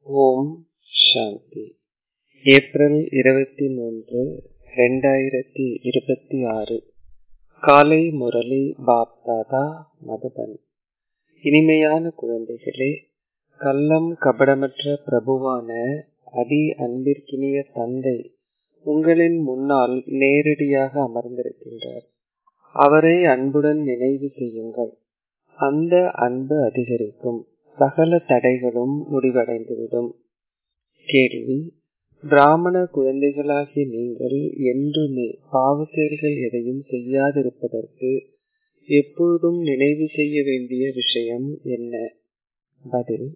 ஓம் சாந்தி April இருபத்தி மூன்று ரெண்டாயிரத்தி இருபத்தி ஆறு காலை முரளி பாப்தாதா மதுபன் இனிமையான குழந்தைகளே கள்ளம் கபடமற்ற பிரபுவான அதி அன்பிற்கினிய தந்தை உங்களின் முன்னால் நேரடியாக அமர்ந்திருக்கின்றார் அவரை அன்புடன் நினைவு செய்யுங்கள் அந்த அன்பு அதிகரிக்கும் சகல தடைகளும் முடிவடைந்துவிடும் கேள்வி பிராமண குழந்தைகளாகிய நீங்கள் என்றுமே பாவ செயல்கள் எதையும் செய்யாதிருப்பதற்கு எப்பொழுதும் நினைவு செய்ய வேண்டிய விஷயம் என்ன பதில்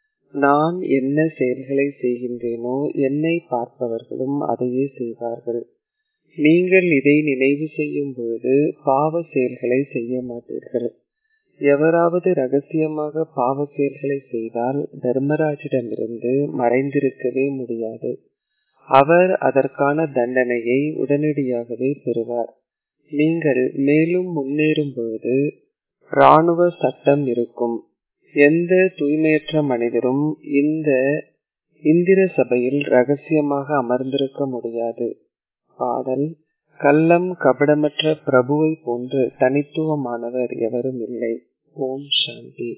நான் என்ன செயல்களை செய்கின்றேனோ என்னை பார்ப்பவர்களும் அதையே செய்வார்கள் நீங்கள் இதை நினைவு செய்யும் பொழுது பாவ செயல்களை செய்ய மாட்டீர்கள் எவராவது ரகசியமாக பாவ செயல்களை செய்தால் தர்மராஜிடமிருந்து மறைந்திருக்கவே முடியாது அவர் அதற்கான தண்டனையை உடனடியாகவே பெறுவார் நீங்கள் மேலும் முன்னேறும் பொழுது இராணுவ சட்டம் இருக்கும் எந்த தூய்மையற்ற மனிதரும் இந்த இந்திர சபையில் ரகசியமாக அமர்ந்திருக்க முடியாது பாடல் கள்ளம் கபடமற்ற பிரபுவை போன்று தனித்துவமானவர் எவரும் இல்லை ஓம் சாந்தி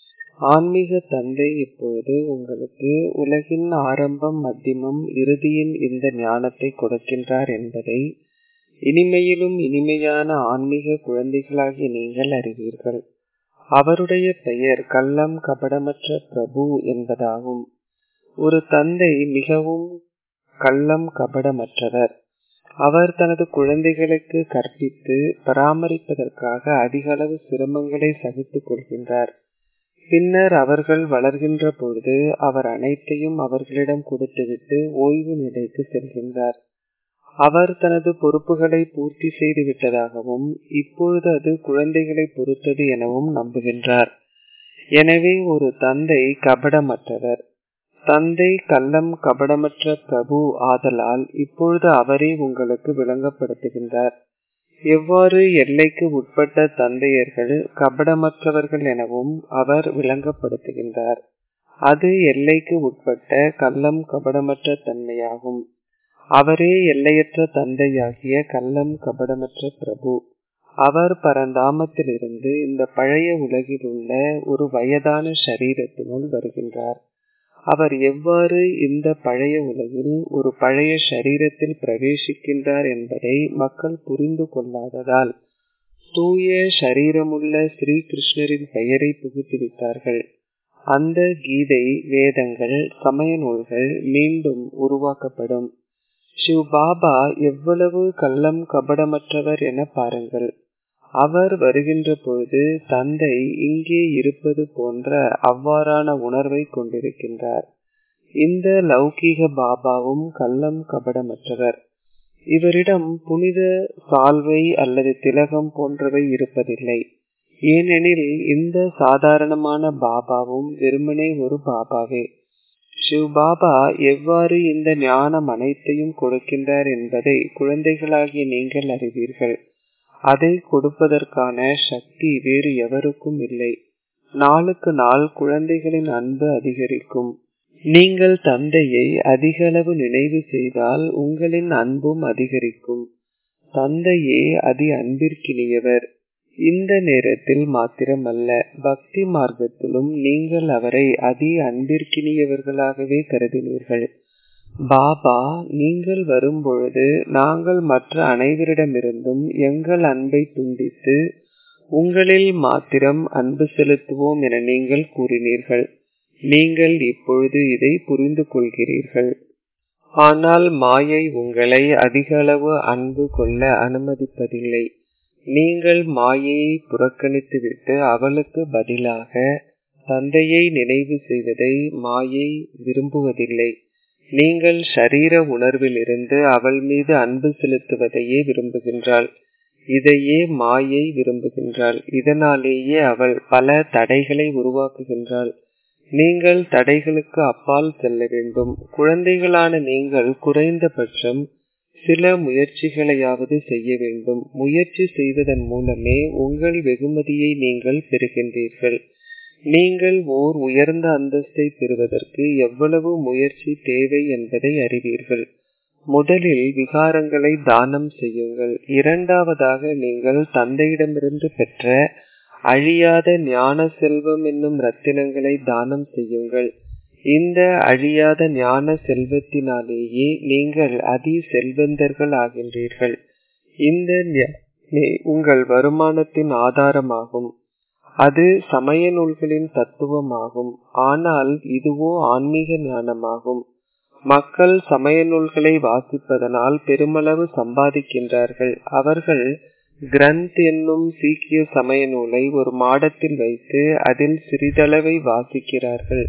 ஆன்மீக தந்தை இப்பொழுது உங்களுக்கு உலகின் ஆரம்பம் மத்தியமம் இறுதியின் இந்த ஞானத்தை கொடுக்கின்றார் என்பதை இனிமையிலும் இனிமையான ஆன்மீக குழந்தைகளாகிய நீங்கள் அறிவீர்கள் அவருடைய பெயர் கள்ளம் கபடமற்ற பிரபு என்பதாகும் ஒரு தந்தை மிகவும் கள்ளம் கபடமற்றவர் அவர் தனது குழந்தைகளுக்கு கற்பித்து பராமரிப்பதற்காக அதிக அளவு சிரமங்களை சகித்துக் கொள்கின்றார் பின்னர் அவர்கள் வளர்கின்ற பொழுது அவர் அனைத்தையும் அவர்களிடம் கொடுத்துவிட்டு ஓய்வு நிலைக்கு செல்கின்றார் அவர் தனது பொறுப்புகளை பூர்த்தி செய்து விட்டதாகவும் இப்பொழுது அது குழந்தைகளை பொறுத்தது எனவும் நம்புகின்றார் எனவே ஒரு தந்தை கபடமற்றவர் தந்தை கள்ளம் கபடமற்ற பிரபு ஆதலால் இப்பொழுது அவரே உங்களுக்கு விளங்கப்படுத்துகின்றார் எவ்வாறு எல்லைக்கு உட்பட்ட தந்தையர்கள் கபடமற்றவர்கள் எனவும் அவர் விளங்கப்படுத்துகின்றார் அது எல்லைக்கு உட்பட்ட கள்ளம் கபடமற்ற தன்மையாகும் அவரே எல்லையற்ற தந்தையாகிய கள்ளம் கபடமற்ற பிரபு அவர் பரந்தாமத்திலிருந்து இந்த பழைய உலகில் உள்ள ஒரு வயதான சரீரத்தினுள் வருகின்றார் அவர் எவ்வாறு இந்த பழைய உலகில் ஒரு பழைய சரீரத்தில் பிரவேசிக்கின்றார் என்பதை மக்கள் புரிந்து கொள்ளாததால் தூய சரீரமுள்ள ஸ்ரீ கிருஷ்ணரின் பெயரை புகுத்திவிட்டார்கள் அந்த கீதை வேதங்கள் சமய நூல்கள் மீண்டும் உருவாக்கப்படும் சிவ் பாபா எவ்வளவு கள்ளம் கபடமற்றவர் என பாருங்கள் அவர் வருகின்ற பொழுது தந்தை இங்கே இருப்பது போன்ற அவ்வாறான உணர்வை கொண்டிருக்கின்றார் இந்த லௌகீக பாபாவும் கள்ளம் கபடமற்றவர் இவரிடம் புனித சால்வை அல்லது திலகம் போன்றவை இருப்பதில்லை ஏனெனில் இந்த சாதாரணமான பாபாவும் வெறுமனே ஒரு பாபாவே சிவ் பாபா எவ்வாறு இந்த ஞானம் அனைத்தையும் கொடுக்கின்றார் என்பதை குழந்தைகளாகிய நீங்கள் அறிவீர்கள் அதை கொடுப்பதற்கான சக்தி வேறு எவருக்கும் இல்லை நாளுக்கு நாள் குழந்தைகளின் அன்பு அதிகரிக்கும் நீங்கள் தந்தையை அதிக அளவு நினைவு செய்தால் உங்களின் அன்பும் அதிகரிக்கும் தந்தையே அதி அன்பிற்கினியவர் இந்த நேரத்தில் மாத்திரமல்ல பக்தி மார்க்கத்திலும் நீங்கள் அவரை அதி அன்பிற்கினியவர்களாகவே கருதினீர்கள் பாபா நீங்கள் வரும்பொழுது நாங்கள் மற்ற அனைவரிடமிருந்தும் எங்கள் அன்பை துண்டித்து உங்களில் மாத்திரம் அன்பு செலுத்துவோம் என நீங்கள் கூறினீர்கள் நீங்கள் இப்பொழுது இதை புரிந்து கொள்கிறீர்கள் ஆனால் மாயை உங்களை அதிக அளவு அன்பு கொள்ள அனுமதிப்பதில்லை நீங்கள் மாயையை புறக்கணித்துவிட்டு அவளுக்கு பதிலாக தந்தையை நினைவு செய்வதை மாயை விரும்புவதில்லை நீங்கள் ஷரீர உணர்வில் இருந்து அவள் மீது அன்பு செலுத்துவதையே விரும்புகின்றாள் இதையே மாயை விரும்புகின்றாள் இதனாலேயே அவள் பல தடைகளை உருவாக்குகின்றாள் நீங்கள் தடைகளுக்கு அப்பால் செல்ல வேண்டும் குழந்தைகளான நீங்கள் குறைந்தபட்சம் சில முயற்சிகளையாவது செய்ய வேண்டும் முயற்சி செய்வதன் மூலமே உங்கள் வெகுமதியை நீங்கள் பெறுகின்றீர்கள் நீங்கள் ஓர் உயர்ந்த அந்தஸ்தை பெறுவதற்கு எவ்வளவு முயற்சி தேவை என்பதை அறிவீர்கள் முதலில் விகாரங்களை தானம் செய்யுங்கள் இரண்டாவதாக நீங்கள் தந்தையிடமிருந்து பெற்ற அழியாத ஞான செல்வம் என்னும் ரத்தினங்களை தானம் செய்யுங்கள் இந்த அழியாத ஞான செல்வத்தினாலேயே நீங்கள் அதி செல்வந்தர்கள் ஆகின்றீர்கள் இந்த உங்கள் வருமானத்தின் ஆதாரமாகும் அது சமய நூல்களின் தத்துவமாகும் ஆனால் இதுவோ ஆன்மீக ஞானமாகும் மக்கள் சமய நூல்களை வாசிப்பதனால் பெருமளவு சம்பாதிக்கின்றார்கள் அவர்கள் கிரந்த் என்னும் சீக்கிய சமய நூலை ஒரு மாடத்தில் வைத்து அதில் சிறிதளவை வாசிக்கிறார்கள்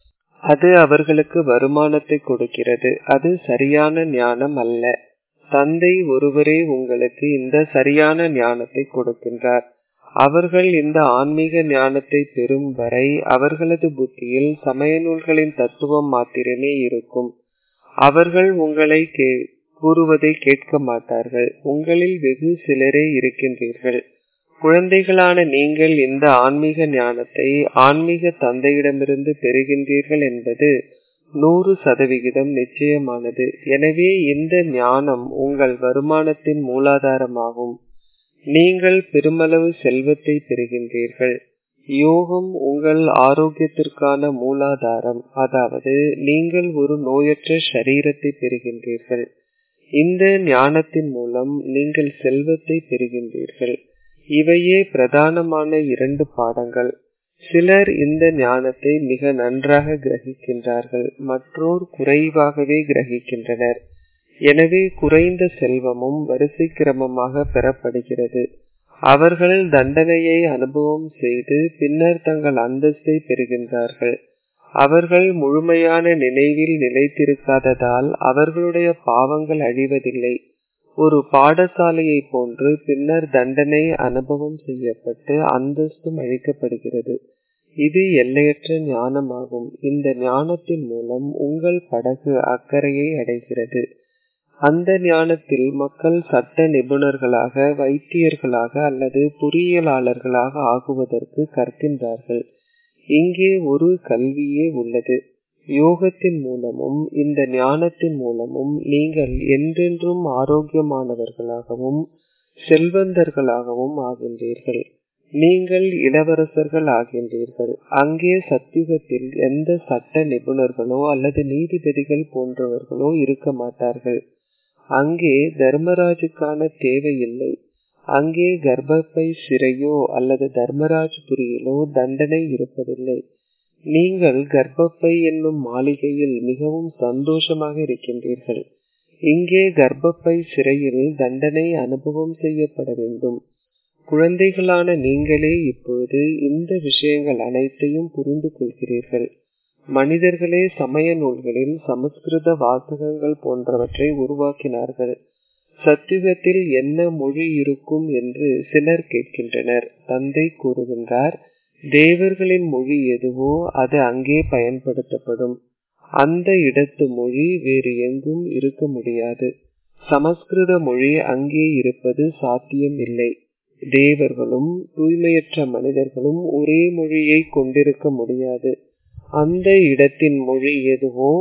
அது அவர்களுக்கு வருமானத்தை கொடுக்கிறது அது சரியான ஞானம் அல்ல தந்தை ஒருவரே உங்களுக்கு இந்த சரியான ஞானத்தை கொடுக்கின்றார் அவர்கள் இந்த ஆன்மீக ஞானத்தை பெறும் வரை அவர்களது புத்தியில் சமய நூல்களின் தத்துவம் மாத்திரமே இருக்கும் அவர்கள் உங்களை கூறுவதை கேட்க மாட்டார்கள் உங்களில் வெகு சிலரே இருக்கின்றீர்கள் குழந்தைகளான நீங்கள் இந்த ஆன்மீக ஞானத்தை ஆன்மீக தந்தையிடமிருந்து பெறுகின்றீர்கள் என்பது நூறு சதவிகிதம் நிச்சயமானது எனவே இந்த ஞானம் உங்கள் வருமானத்தின் மூலாதாரமாகும் நீங்கள் பெருமளவு செல்வத்தை பெறுகின்றீர்கள் யோகம் உங்கள் ஆரோக்கியத்திற்கான மூலாதாரம் அதாவது நீங்கள் ஒரு நோயற்ற சரீரத்தை பெறுகின்றீர்கள் இந்த ஞானத்தின் மூலம் நீங்கள் செல்வத்தை பெறுகின்றீர்கள் இவையே பிரதானமான இரண்டு பாடங்கள் சிலர் இந்த ஞானத்தை மிக நன்றாக கிரகிக்கின்றார்கள் மற்றோர் குறைவாகவே கிரகிக்கின்றனர் எனவே குறைந்த செல்வமும் வரிசை கிரமமாக பெறப்படுகிறது அவர்கள் தண்டனையை அனுபவம் செய்து பின்னர் தங்கள் அந்தஸ்தை பெறுகின்றார்கள் அவர்கள் முழுமையான நினைவில் நிலைத்திருக்காததால் அவர்களுடைய பாவங்கள் அழிவதில்லை ஒரு பாடசாலையை போன்று பின்னர் தண்டனை அனுபவம் செய்யப்பட்டு அந்தஸ்தும் அழிக்கப்படுகிறது இது எல்லையற்ற ஞானமாகும் இந்த ஞானத்தின் மூலம் உங்கள் படகு அக்கறையை அடைகிறது அந்த ஞானத்தில் மக்கள் சட்ட நிபுணர்களாக வைத்தியர்களாக அல்லது பொறியியலாளர்களாக ஆகுவதற்கு கற்கின்றார்கள் இங்கே ஒரு கல்வியே உள்ளது யோகத்தின் மூலமும் இந்த ஞானத்தின் மூலமும் நீங்கள் என்றென்றும் ஆரோக்கியமானவர்களாகவும் செல்வந்தர்களாகவும் ஆகின்றீர்கள் நீங்கள் இளவரசர்கள் ஆகின்றீர்கள் அங்கே சத்தியுகத்தில் எந்த சட்ட நிபுணர்களோ அல்லது நீதிபதிகள் போன்றவர்களோ இருக்க மாட்டார்கள் அங்கே தர்மராஜுக்கான தேவையில்லை அங்கே கர்ப்பப்பை சிறையோ அல்லது தர்மராஜ் புரியிலோ தண்டனை இருப்பதில்லை நீங்கள் கர்ப்பப்பை என்னும் மாளிகையில் மிகவும் சந்தோஷமாக இருக்கின்றீர்கள் இங்கே கர்ப்பப்பை சிறையில் தண்டனை அனுபவம் செய்யப்பட வேண்டும் குழந்தைகளான நீங்களே இப்பொழுது இந்த விஷயங்கள் அனைத்தையும் புரிந்து கொள்கிறீர்கள் மனிதர்களே சமய நூல்களில் சமஸ்கிருத வாசகங்கள் போன்றவற்றை உருவாக்கினார்கள் சத்தியுகத்தில் என்ன மொழி இருக்கும் என்று சிலர் கேட்கின்றனர் தந்தை கூறுகின்றார் தேவர்களின் மொழி எதுவோ அது அங்கே பயன்படுத்தப்படும் அந்த இடத்து மொழி வேறு எங்கும் இருக்க முடியாது சமஸ்கிருத மொழி அங்கே இருப்பது சாத்தியம் இல்லை தேவர்களும் தூய்மையற்ற மனிதர்களும் ஒரே மொழியை கொண்டிருக்க முடியாது அந்த இடத்தின் மொழி எதுவோ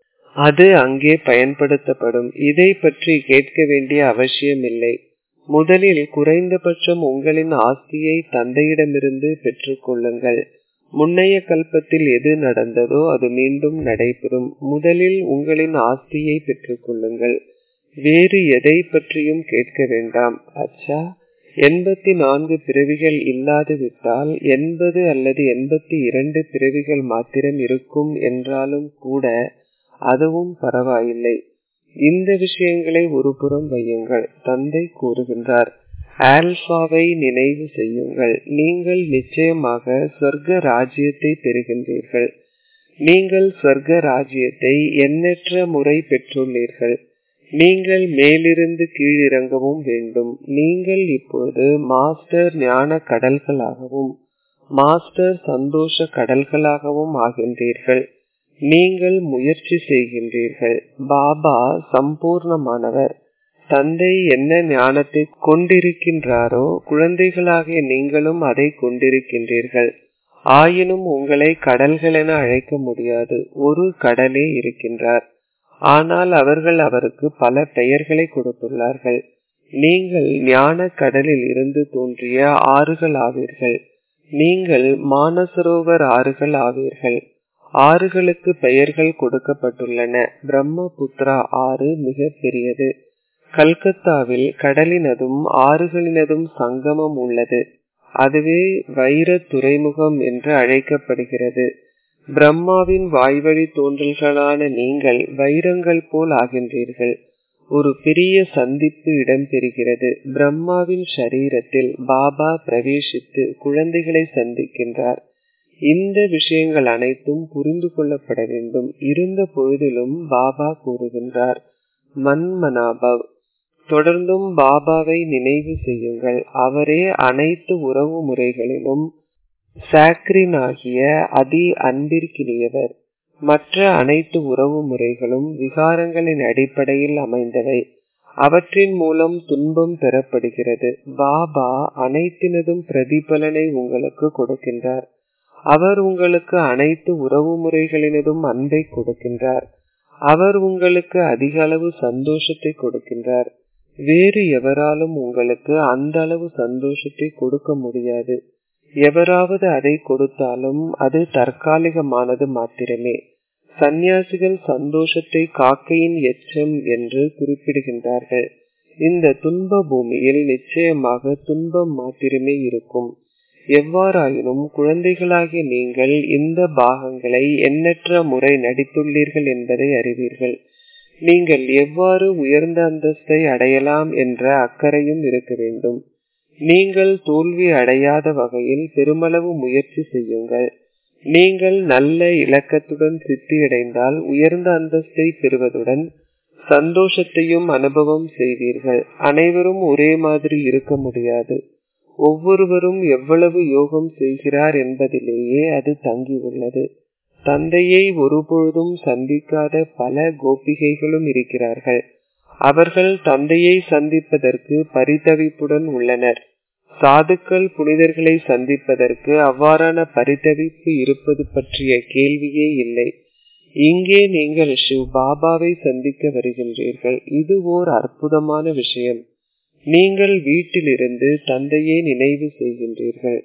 அது அங்கே பயன்படுத்தப்படும் இதை பற்றி கேட்க வேண்டிய அவசியமில்லை முதலில் குறைந்தபட்சம் உங்களின் ஆஸ்தியை தந்தையிடமிருந்து பெற்றுக்கொள்ளுங்கள் முன்னைய கல்பத்தில் எது நடந்ததோ அது மீண்டும் நடைபெறும் முதலில் உங்களின் ஆஸ்தியை பெற்றுக்கொள்ளுங்கள் வேறு எதை பற்றியும் கேட்க வேண்டாம் அச்சா எண்பத்தி நான்கு பிறவிகள் இல்லாது விட்டால் எண்பது அல்லது எண்பத்தி இரண்டு பிறவிகள் மாத்திரம் இருக்கும் என்றாலும் கூட அதுவும் பரவாயில்லை இந்த விஷயங்களை ஒரு புறம் வையுங்கள் தந்தை கூறுகின்றார் ஆல்பாவை நினைவு செய்யுங்கள் நீங்கள் நிச்சயமாக சொர்க்க ராஜ்யத்தை பெறுகின்றீர்கள் நீங்கள் சொர்க்க ராஜ்யத்தை எண்ணற்ற முறை பெற்றுள்ளீர்கள் நீங்கள் மேலிருந்து கீழிறங்கவும் வேண்டும் நீங்கள் இப்பொழுது மாஸ்டர் ஞான கடல்களாகவும் மாஸ்டர் சந்தோஷ கடல்களாகவும் ஆகின்றீர்கள் நீங்கள் முயற்சி செய்கின்றீர்கள் பாபா சம்பூர்ணமானவர் தந்தை என்ன ஞானத்தை கொண்டிருக்கின்றாரோ குழந்தைகளாகிய நீங்களும் அதை கொண்டிருக்கின்றீர்கள் ஆயினும் உங்களை கடல்கள் என அழைக்க முடியாது ஒரு கடலே இருக்கின்றார் ஆனால் அவர்கள் அவருக்கு பல பெயர்களை கொடுத்துள்ளார்கள் நீங்கள் ஞான கடலில் இருந்து தோன்றிய ஆறுகள் ஆவீர்கள் நீங்கள் மானசரோவர் ஆறுகள் ஆவீர்கள் ஆறுகளுக்கு பெயர்கள் கொடுக்கப்பட்டுள்ளன பிரம்மபுத்ரா ஆறு மிக பெரியது கல்கத்தாவில் கடலினதும் ஆறுகளினதும் சங்கமம் உள்ளது அதுவே வைர துறைமுகம் என்று அழைக்கப்படுகிறது பிரம்மாவின் வாய்வழி தோன்றல்களான நீங்கள் வைரங்கள் போல் ஆகின்றீர்கள் ஒரு பெரிய சந்திப்பு இடம்பெறுகிறது பிரம்மாவின் சரீரத்தில் பாபா பிரவேசித்து குழந்தைகளை சந்திக்கின்றார் இந்த விஷயங்கள் அனைத்தும் புரிந்து கொள்ளப்பட வேண்டும் இருந்த பொழுதிலும் பாபா கூறுகின்றார் மன்மனாபவ் தொடர்ந்தும் பாபாவை நினைவு செய்யுங்கள் அவரே அனைத்து உறவு முறைகளிலும் சாக்ரின் ஆகிய அதி அன்பிற்கினியவர் மற்ற அனைத்து உறவு முறைகளும் விகாரங்களின் அடிப்படையில் அமைந்தவை அவற்றின் மூலம் துன்பம் பெறப்படுகிறது பாபா அனைத்தினதும் பிரதிபலனை உங்களுக்கு கொடுக்கின்றார் அவர் உங்களுக்கு அனைத்து உறவு முறைகளினதும் அன்பை கொடுக்கின்றார் அவர் உங்களுக்கு அதிக அளவு சந்தோஷத்தை கொடுக்கின்றார் வேறு எவராலும் உங்களுக்கு அந்த அளவு சந்தோஷத்தை கொடுக்க முடியாது எவராவது அதை கொடுத்தாலும் அது தற்காலிகமானது மாத்திரமே சந்நியாசிகள் சந்தோஷத்தை காக்கையின் எச்சம் என்று குறிப்பிடுகின்றார்கள் இந்த துன்ப பூமியில் நிச்சயமாக துன்பம் மாத்திரமே இருக்கும் எவ்வாறாயினும் குழந்தைகளாகிய நீங்கள் இந்த பாகங்களை எண்ணற்ற முறை நடித்துள்ளீர்கள் என்பதை அறிவீர்கள் நீங்கள் எவ்வாறு உயர்ந்த அந்தஸ்தை அடையலாம் என்ற அக்கறையும் இருக்க வேண்டும் நீங்கள் தோல்வி அடையாத வகையில் பெருமளவு முயற்சி செய்யுங்கள் நீங்கள் நல்ல இலக்கத்துடன் சித்தியடைந்தால் உயர்ந்த அந்தஸ்தை பெறுவதுடன் சந்தோஷத்தையும் அனுபவம் செய்வீர்கள் அனைவரும் ஒரே மாதிரி இருக்க முடியாது ஒவ்வொருவரும் எவ்வளவு யோகம் செய்கிறார் என்பதிலேயே அது தங்கியுள்ளது தந்தையை ஒருபொழுதும் சந்திக்காத பல கோபிகைகளும் இருக்கிறார்கள் அவர்கள் தந்தையை சந்திப்பதற்கு பரிதவிப்புடன் உள்ளனர் சாதுக்கள் புனிதர்களை சந்திப்பதற்கு அவ்வாறான பரிதவிப்பு இருப்பது பற்றிய கேள்வியே இல்லை இங்கே நீங்கள் சிவ் பாபாவை சந்திக்க வருகின்றீர்கள் இது ஓர் அற்புதமான விஷயம் நீங்கள் வீட்டிலிருந்து தந்தையை நினைவு செய்கின்றீர்கள்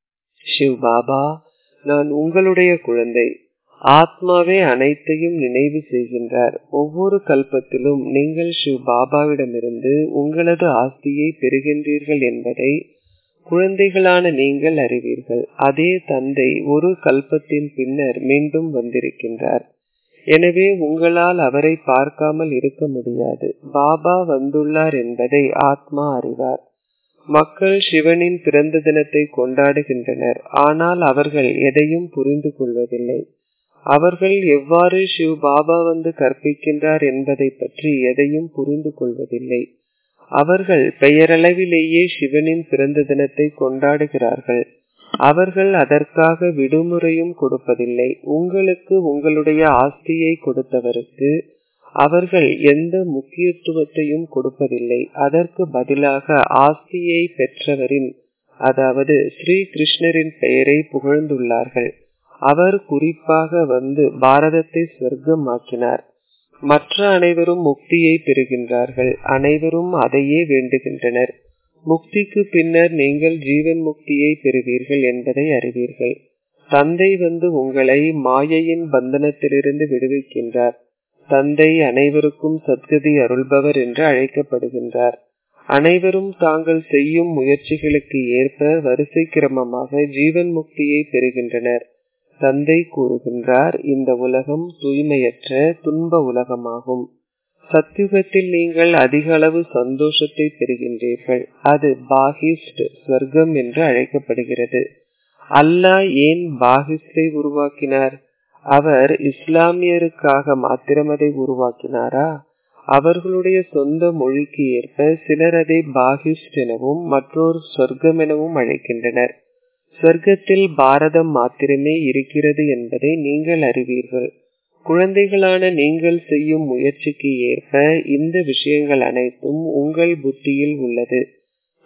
சிவ் பாபா நான் உங்களுடைய குழந்தை ஆத்மாவே அனைத்தையும் நினைவு செய்கின்றார் ஒவ்வொரு கல்பத்திலும் நீங்கள் சிவ் பாபாவிடமிருந்து உங்களது ஆஸ்தியை பெறுகின்றீர்கள் என்பதை குழந்தைகளான நீங்கள் அறிவீர்கள் அதே தந்தை ஒரு கல்பத்தின் பின்னர் மீண்டும் வந்திருக்கின்றார் எனவே உங்களால் அவரை பார்க்காமல் இருக்க முடியாது பாபா வந்துள்ளார் என்பதை ஆத்மா அறிவார் மக்கள் சிவனின் பிறந்த தினத்தை கொண்டாடுகின்றனர் ஆனால் அவர்கள் எதையும் புரிந்து கொள்வதில்லை அவர்கள் எவ்வாறு சிவ் பாபா வந்து கற்பிக்கின்றார் என்பதை பற்றி எதையும் புரிந்து கொள்வதில்லை அவர்கள் பெயரளவிலேயே சிவனின் பிறந்த தினத்தை கொண்டாடுகிறார்கள் அவர்கள் அதற்காக விடுமுறையும் கொடுப்பதில்லை உங்களுக்கு உங்களுடைய ஆஸ்தியை கொடுத்தவருக்கு அவர்கள் எந்த முக்கியத்துவத்தையும் கொடுப்பதில்லை அதற்கு பதிலாக ஆஸ்தியை பெற்றவரின் அதாவது ஸ்ரீ கிருஷ்ணரின் பெயரை புகழ்ந்துள்ளார்கள் அவர் குறிப்பாக வந்து பாரதத்தை சொர்க்கமாக்கினார் மற்ற அனைவரும் முக்தியை பெறுகின்றார்கள் அனைவரும் அதையே வேண்டுகின்றனர் முக்திக்கு பின்னர் நீங்கள் ஜீவன் முக்தியை பெறுவீர்கள் என்பதை அறிவீர்கள் தந்தை வந்து உங்களை மாயையின் பந்தனத்திலிருந்து விடுவிக்கின்றார் தந்தை அனைவருக்கும் சத்கதி அருள்பவர் என்று அழைக்கப்படுகின்றார் அனைவரும் தாங்கள் செய்யும் முயற்சிகளுக்கு ஏற்ப வரிசை கிரமமாக ஜீவன் முக்தியை பெறுகின்றனர் தந்தை கூறுகின்றார் இந்த உலகம் தூய்மையற்ற துன்ப உலகமாகும் சத்தியுகத்தில் நீங்கள் அதிக அளவு சந்தோஷத்தை பெறுகின்றீர்கள் அது பாகிஸ்ட் ஸ்வர்க்கம் என்று அழைக்கப்படுகிறது அல்லாஹ் ஏன் பாகிஸ்டை உருவாக்கினார் அவர் இஸ்லாமியருக்காக மாத்திரம் அதை உருவாக்கினாரா அவர்களுடைய சொந்த மொழிக்கு ஏற்ப சிலர் அதை பாகிஸ்ட் எனவும் மற்றொரு சொர்க்கம் எனவும் அழைக்கின்றனர் சொர்க்கத்தில் பாரதம் மாத்திரமே இருக்கிறது என்பதை நீங்கள் அறிவீர்கள் குழந்தைகளான நீங்கள் செய்யும் முயற்சிக்கு ஏற்ப இந்த விஷயங்கள் அனைத்தும் உங்கள் புத்தியில் உள்ளது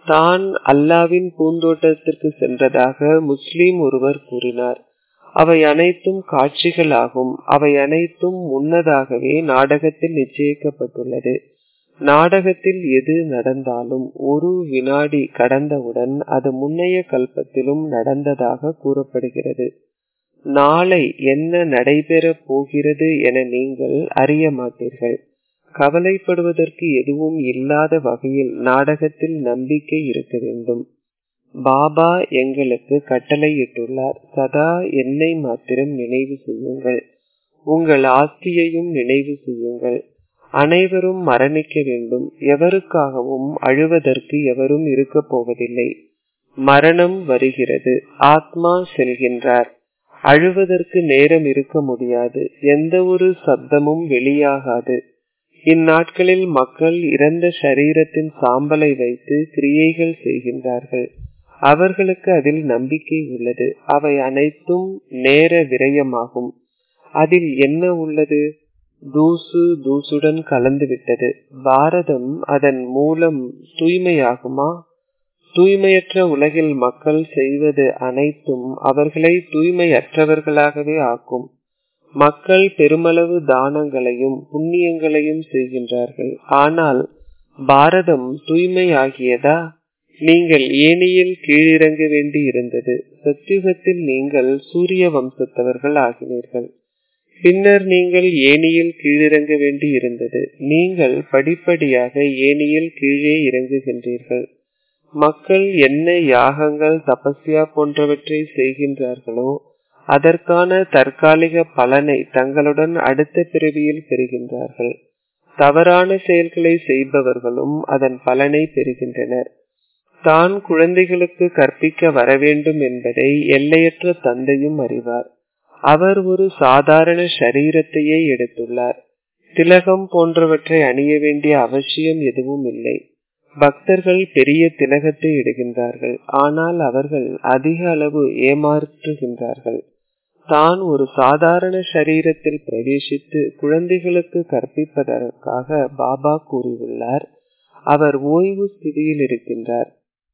தான் அல்லாவின் பூந்தோட்டத்திற்கு சென்றதாக முஸ்லிம் ஒருவர் கூறினார் அவை அனைத்தும் காட்சிகளாகும் அவை அனைத்தும் முன்னதாகவே நாடகத்தில் நிச்சயிக்கப்பட்டுள்ளது நாடகத்தில் எது நடந்தாலும் ஒரு வினாடி கடந்தவுடன் அது முன்னைய கல்பத்திலும் நடந்ததாக கூறப்படுகிறது நாளை என்ன நடைபெறப் போகிறது என நீங்கள் அறிய மாட்டீர்கள் கவலைப்படுவதற்கு எதுவும் இல்லாத வகையில் நாடகத்தில் நம்பிக்கை இருக்க வேண்டும் பாபா எங்களுக்கு கட்டளையிட்டுள்ளார் சதா என்னை மாத்திரம் நினைவு செய்யுங்கள் உங்கள் ஆஸ்தியையும் நினைவு செய்யுங்கள் அனைவரும் மரணிக்க வேண்டும் எவருக்காகவும் அழுவதற்கு எவரும் இருக்க போவதில்லை மரணம் வருகிறது ஆத்மா செல்கின்றார் அழுவதற்கு நேரம் இருக்க முடியாது எந்த ஒரு சப்தமும் வெளியாகாது இந்நாட்களில் மக்கள் இறந்த சரீரத்தின் சாம்பலை வைத்து கிரியைகள் செய்கின்றார்கள் அவர்களுக்கு அதில் நம்பிக்கை உள்ளது அவை அனைத்தும் நேர விரயமாகும் அதில் என்ன உள்ளது தூசு தூசுடன் கலந்து விட்டது பாரதம் அதன் மூலம் தூய்மையாகுமா தூய்மையற்ற உலகில் மக்கள் செய்வது அனைத்தும் அவர்களை தூய்மையற்றவர்களாகவே ஆக்கும் மக்கள் பெருமளவு தானங்களையும் புண்ணியங்களையும் செய்கின்றார்கள் ஆனால் பாரதம் தூய்மையாகியதா நீங்கள் ஏனியில் கீழிறங்க வேண்டி இருந்தது சத்தியுகத்தில் நீங்கள் சூரிய வம்சத்தவர்கள் ஆகினீர்கள் பின்னர் நீங்கள் ஏனியில் கீழிறங்க வேண்டி இருந்தது நீங்கள் படிப்படியாக ஏனியில் கீழே இறங்குகின்றீர்கள் மக்கள் என்ன யாகங்கள் தபஸ்யா போன்றவற்றை செய்கின்றார்களோ அதற்கான தற்காலிக பலனை தங்களுடன் அடுத்த பிறவியில் பெறுகின்றார்கள் தவறான செயல்களை செய்பவர்களும் அதன் பலனை பெறுகின்றனர் தான் குழந்தைகளுக்கு கற்பிக்க வரவேண்டும் என்பதை எல்லையற்ற தந்தையும் அறிவார் அவர் ஒரு சாதாரண சரீரத்தையே எடுத்துள்ளார் திலகம் போன்றவற்றை அணிய வேண்டிய அவசியம் எதுவும் இல்லை பக்தர்கள் பெரிய திலகத்தை இடுகின்றார்கள் ஆனால் அவர்கள் அதிக அளவு ஏமாற்றுகின்றார்கள் தான் ஒரு சாதாரண சரீரத்தில் பிரவேசித்து குழந்தைகளுக்கு கற்பிப்பதற்காக பாபா கூறியுள்ளார் அவர் ஓய்வு ஸ்திதியில் இருக்கின்றார்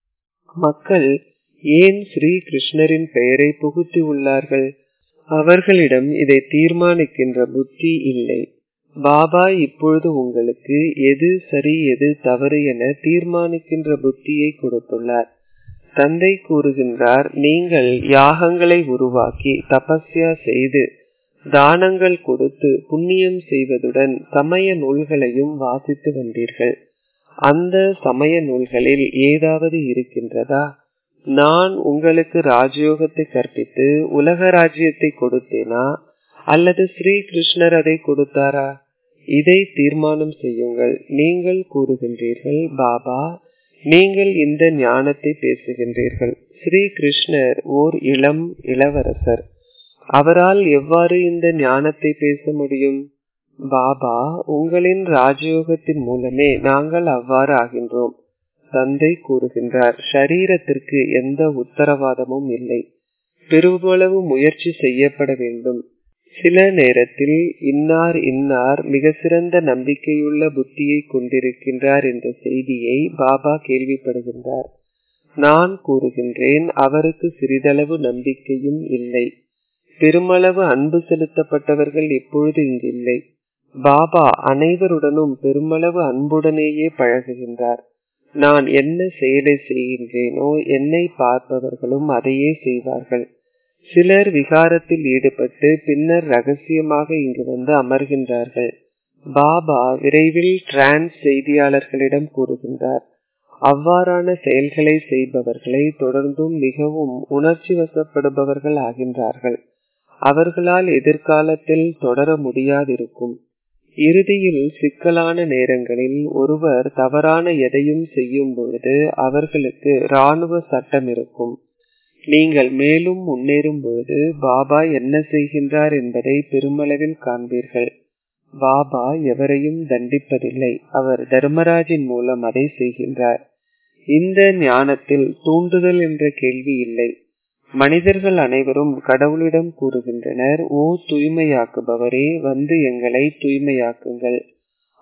மக்கள் ஏன் ஸ்ரீ கிருஷ்ணரின் பெயரை புகுத்தி உள்ளார்கள் அவர்களிடம் இதை தீர்மானிக்கின்ற புத்தி இல்லை பாபா இப்பொழுது உங்களுக்கு எது சரி எது தவறு என தீர்மானிக்கின்ற புத்தியை கொடுத்துள்ளார் தந்தை கூறுகின்றார் நீங்கள் யாகங்களை உருவாக்கி தபஸ்யா செய்து தானங்கள் கொடுத்து புண்ணியம் செய்வதுடன் சமய நூல்களையும் வாசித்து வந்தீர்கள் அந்த சமய நூல்களில் ஏதாவது இருக்கின்றதா நான் உங்களுக்கு ராஜயோகத்தை கற்பித்து உலக ராஜ்யத்தை கொடுத்தேனா அல்லது ஸ்ரீ கிருஷ்ணர் அதை கொடுத்தாரா இதை தீர்மானம் செய்யுங்கள் நீங்கள் கூறுகின்றீர்கள் பாபா நீங்கள் இந்த ஞானத்தை பேசுகின்றீர்கள் ஸ்ரீ கிருஷ்ணர் ஓர் இளம் இளவரசர் அவரால் எவ்வாறு இந்த ஞானத்தை பேச முடியும் பாபா உங்களின் ராஜயோகத்தின் மூலமே நாங்கள் அவ்வாறு ஆகின்றோம் தந்தை கூறுகின்றார் ஷரீரத்திற்கு எந்த உத்தரவாதமும் இல்லை பெருமளவு முயற்சி செய்யப்பட வேண்டும் சில நேரத்தில் இன்னார் இன்னார் மிக சிறந்த நம்பிக்கையுள்ள புத்தியை கொண்டிருக்கின்றார் என்ற செய்தியை பாபா கேள்விப்படுகின்றார் நான் கூறுகின்றேன் அவருக்கு சிறிதளவு நம்பிக்கையும் இல்லை பெருமளவு அன்பு செலுத்தப்பட்டவர்கள் இப்பொழுது இங்கில்லை பாபா அனைவருடனும் பெருமளவு அன்புடனேயே பழகுகின்றார் நான் என்ன செயலை செய்கின்றேனோ என்னை பார்ப்பவர்களும் அதையே செய்வார்கள் சிலர் விகாரத்தில் ஈடுபட்டு பின்னர் ரகசியமாக இங்கு வந்து அமர்கின்றார்கள் பாபா விரைவில் டிரான்ஸ் செய்தியாளர்களிடம் கூறுகின்றார் அவ்வாறான செயல்களை செய்பவர்களை தொடர்ந்தும் மிகவும் உணர்ச்சி வசப்படுபவர்கள் ஆகின்றார்கள் அவர்களால் எதிர்காலத்தில் தொடர முடியாதிருக்கும் இறுதியில் சிக்கலான நேரங்களில் ஒருவர் தவறான எதையும் செய்யும் பொழுது அவர்களுக்கு இராணுவ சட்டம் இருக்கும் நீங்கள் மேலும் முன்னேறும் பொழுது பாபா என்ன செய்கின்றார் என்பதை பெருமளவில் காண்பீர்கள் பாபா எவரையும் தண்டிப்பதில்லை அவர் தர்மராஜின் மூலம் அதை செய்கின்றார் இந்த ஞானத்தில் தூண்டுதல் என்ற கேள்வி இல்லை மனிதர்கள் அனைவரும் கடவுளிடம் கூறுகின்றனர் ஓ தூய்மையாக்குபவரே வந்து எங்களை தூய்மையாக்குங்கள்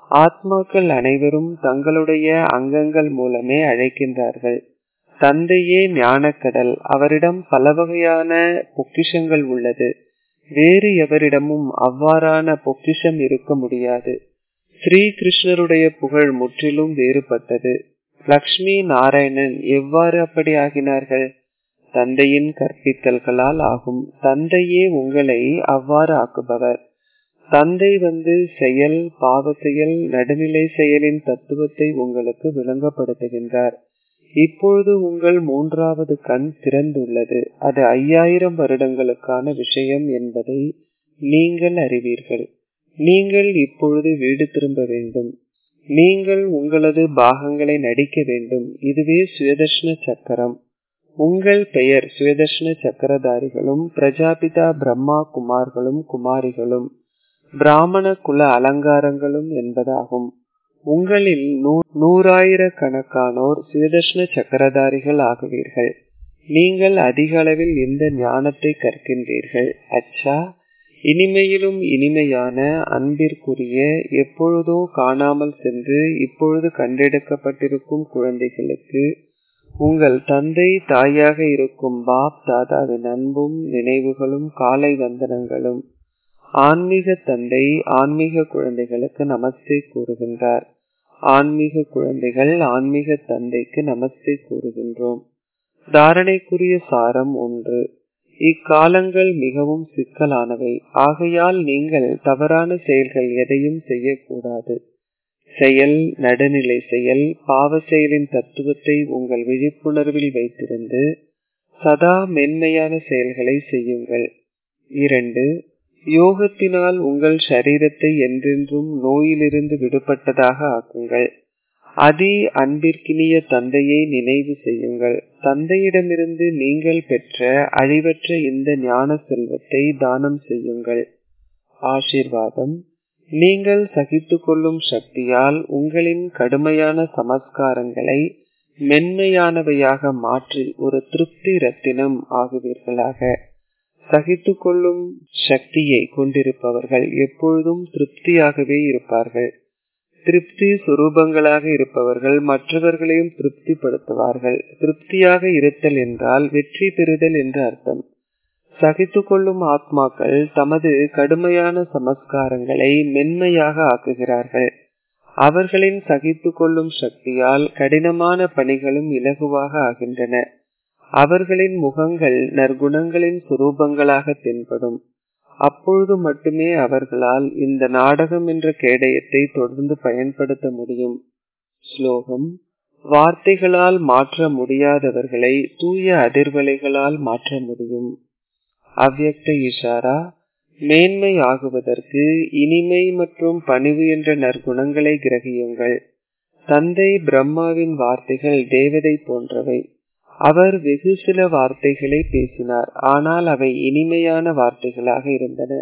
ஆத்மாக்கள் அனைவரும் தங்களுடைய அங்கங்கள் மூலமே அழைக்கின்றார்கள் தந்தையே ஞானக்கடல் அவரிடம் பல வகையான பொக்கிஷங்கள் உள்ளது வேறு எவரிடமும் அவ்வாறான பொக்கிஷம் இருக்க முடியாது ஸ்ரீ கிருஷ்ணருடைய புகழ் முற்றிலும் வேறுபட்டது லக்ஷ்மி நாராயணன் எவ்வாறு அப்படி ஆகினார்கள் தந்தையின் கற்பித்தல்களால் ஆகும் தந்தையே உங்களை அவ்வாறு ஆக்குபவர் தந்தை வந்து செயல் பாவ செயல் நடுநிலை செயலின் தத்துவத்தை உங்களுக்கு விளங்கப்படுத்துகின்றார் இப்பொழுது உங்கள் மூன்றாவது கண் திறந்துள்ளது அது ஐயாயிரம் வருடங்களுக்கான விஷயம் என்பதை நீங்கள் அறிவீர்கள் நீங்கள் இப்பொழுது வீடு திரும்ப வேண்டும் நீங்கள் உங்களது பாகங்களை நடிக்க வேண்டும் இதுவே சுயதர்ஷன சக்கரம் உங்கள் பெயர் சுயதர்ஷன சக்கரதாரிகளும் பிரஜாபிதா பிரம்மா குமார்களும் குமாரிகளும் பிராமண குல அலங்காரங்களும் என்பதாகும் உங்களில் நூறாயிரக்கணக்கானோர் சுயதர்ஷன சக்கரதாரிகள் ஆகுவீர்கள் நீங்கள் அதிக அளவில் இந்த ஞானத்தை கற்கின்றீர்கள் அச்சா இனிமையிலும் இனிமையான அன்பிற்குரிய எப்பொழுதோ காணாமல் சென்று இப்பொழுது கண்டெடுக்கப்பட்டிருக்கும் குழந்தைகளுக்கு உங்கள் தந்தை தாயாக இருக்கும் பாப் தாதாவின் அன்பும் நினைவுகளும் காலை வந்தனங்களும் ஆன்மீக தந்தை ஆன்மீக குழந்தைகளுக்கு நமஸ்தே கூறுகின்றார் ஆன்மீக குழந்தைகள் ஆன்மீக தந்தைக்கு நமஸ்தே கூறுகின்றோம் தாரணைக்குரிய சாரம் ஒன்று இக்காலங்கள் மிகவும் சிக்கலானவை ஆகையால் நீங்கள் தவறான செயல்கள் எதையும் செய்யக்கூடாது செயல் நடுநிலை செயல் பாவ செயலின் தத்துவத்தை உங்கள் விழிப்புணர்வில் வைத்திருந்து சதா மென்மையான செயல்களை செய்யுங்கள் இரண்டு யோகத்தினால் உங்கள் சரீரத்தை என்றென்றும் நோயிலிருந்து விடுபட்டதாக ஆக்குங்கள் அதி அன்பிற்கினிய தந்தையை நினைவு செய்யுங்கள் தந்தையிடமிருந்து நீங்கள் பெற்ற அழிவற்ற இந்த ஞான செல்வத்தை தானம் செய்யுங்கள் ஆசீர்வாதம் நீங்கள் சகித்து கொள்ளும் சக்தியால் உங்களின் கடுமையான சமஸ்காரங்களை மென்மையானவையாக மாற்றி ஒரு திருப்தி ரத்தினம் ஆகுவீர்களாக சகித்து கொள்ளும் சக்தியை கொண்டிருப்பவர்கள் எப்பொழுதும் திருப்தியாகவே இருப்பார்கள் திருப்தி சுரூபங்களாக இருப்பவர்கள் மற்றவர்களையும் திருப்திப்படுத்துவார்கள் திருப்தியாக இருத்தல் என்றால் வெற்றி பெறுதல் என்று அர்த்தம் சகித்து கொள்ளும் ஆத்மாக்கள் தமது கடுமையான சமஸ்காரங்களை மென்மையாக ஆக்குகிறார்கள் அவர்களின் சகித்து கொள்ளும் சக்தியால் கடினமான பணிகளும் இலகுவாக ஆகின்றன அவர்களின் முகங்கள் நற்குணங்களின் சுரூபங்களாக தென்படும் அப்பொழுது மட்டுமே அவர்களால் இந்த நாடகம் என்ற கேடயத்தை தொடர்ந்து பயன்படுத்த முடியும் ஸ்லோகம் வார்த்தைகளால் மாற்ற முடியாதவர்களை தூய அதிர்வலைகளால் மாற்ற முடியும் அவ்யக்த இஷாரா மேன்மை ஆகுவதற்கு இனிமை மற்றும் பணிவு என்ற நற்குணங்களை கிரகியுங்கள் தந்தை பிரம்மாவின் வார்த்தைகள் தேவதை போன்றவை அவர் வெகு சில வார்த்தைகளை பேசினார் ஆனால் அவை இனிமையான வார்த்தைகளாக இருந்தன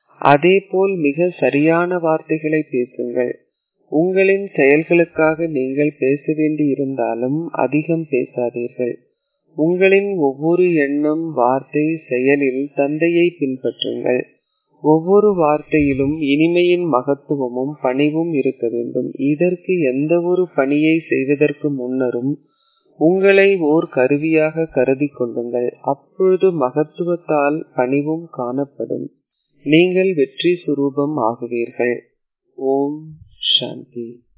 அதேபோல் மிக சரியான வார்த்தைகளை பேசுங்கள் உங்களின் செயல்களுக்காக நீங்கள் பேச வேண்டி இருந்தாலும் அதிகம் பேசாதீர்கள் உங்களின் ஒவ்வொரு எண்ணம் வார்த்தை செயலில் தந்தையை பின்பற்றுங்கள் ஒவ்வொரு வார்த்தையிலும் இனிமையின் மகத்துவமும் பணிவும் இருக்க வேண்டும் இதற்கு எந்த ஒரு பணியை செய்வதற்கு முன்னரும் உங்களை ஓர் கருவியாக கருதி கொள்ளுங்கள் அப்பொழுது மகத்துவத்தால் பணிவும் காணப்படும் நீங்கள் வெற்றி சுரூபம் ஆகுவீர்கள் ஓம் சாந்தி